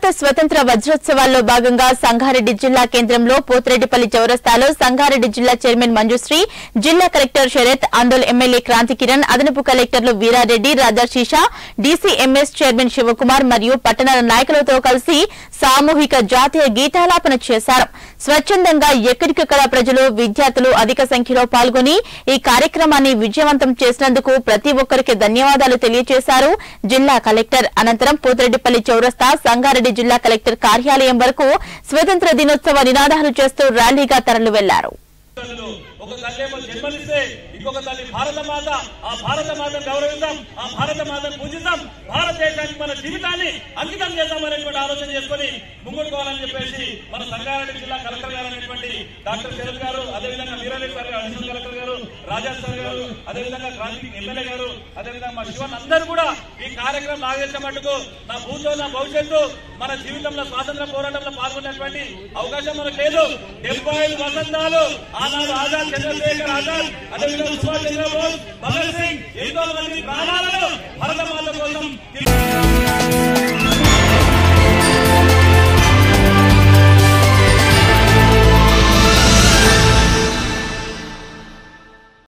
భారత స్వతంత్ర వజ్రోత్సవాల్లో భాగంగా సంగారెడ్డి జిల్లా కేంద్రంలో పోతిరెడ్డిపల్లి చౌరస్తాలో సంగారెడ్డి జిల్లా చైర్మన్ మంజుశ్రీ జిల్లా కలెక్టర్ శరత్ ఆందోళ్ ఎమ్మెల్యే క్రాంతి కిరణ్ అదనపు కలెక్టర్లు వీరారెడ్డి రాజాశీష డీసీఎంఎస్ చైర్మన్ శివకుమార్ మరియు పట్టణాల నాయకులతో కలిసి సామూహిక జాతీయ గీతాలాపన చేశారు స్వచ్ఛందంగా ఎక్కడికక్కడ ప్రజలు విద్యార్థులు అధిక సంఖ్యలో పాల్గొని ఈ కార్యక్రమాన్ని విజయవంతం చేసినందుకు ప్రతి ఒక్కరికి ధన్యవాదాలు తెలియజేశారు జిల్లా కలెక్టర్ అనంతరం పోతిరెడ్డిపల్లి చౌరస్తా సంగారెడ్డి జిల్లా కలెక్టర్ కార్యాలయం వరకు స్వతంత్ర దినోత్సవ నినాదాలు చేస్తూ ర్యాలీగా తరలి వెళ్లారు తల్లులు ఒక తల్లేమో జన్మనిస్తే ఇంకొక తల్లి భారత మాత ఆ భారత మాతను గౌరవిద్దాం ఆ భారత మాతను పూజిద్దాం భారతదేశానికి మన జీవితాన్ని అంకితం చేద్దాం అనేటువంటి ఆలోచన చేసుకుని ముందుకు పోవాలని చెప్పేసి మన సంగారెడ్డి జిల్లా కలెక్టర్ గారు అనేటువంటి డాక్టర్ శరత్ గారు అదేవిధంగా వీరారెడ్డి సార్ గారు అడిషనల్ కలెక్టర్ గారు రాజా సార్ గారు అదేవిధంగా క్రాంతి ఎమ్మెల్యే గారు అదేవిధంగా మా శివన్ అందరూ కూడా ఈ కార్యక్రమం నాగేసిన మటుకు నా భూతో నా భవిష్యత్తు మన జీవితంలో స్వాతంత్ర పోరాటంలో పాల్గొనేటువంటి అవకాశం మనకు లేదు డెబ్బై ఐదు వసంతాలు ఆనాడు ఆజాద్ చంద్రశేఖర్ ఆజాద్ అదేవిధంగా సుభాష్ చంద్రబోస్ భగత్ సింగ్ ఎంతో మంది ప్రాణాలను భారత మాత కోసం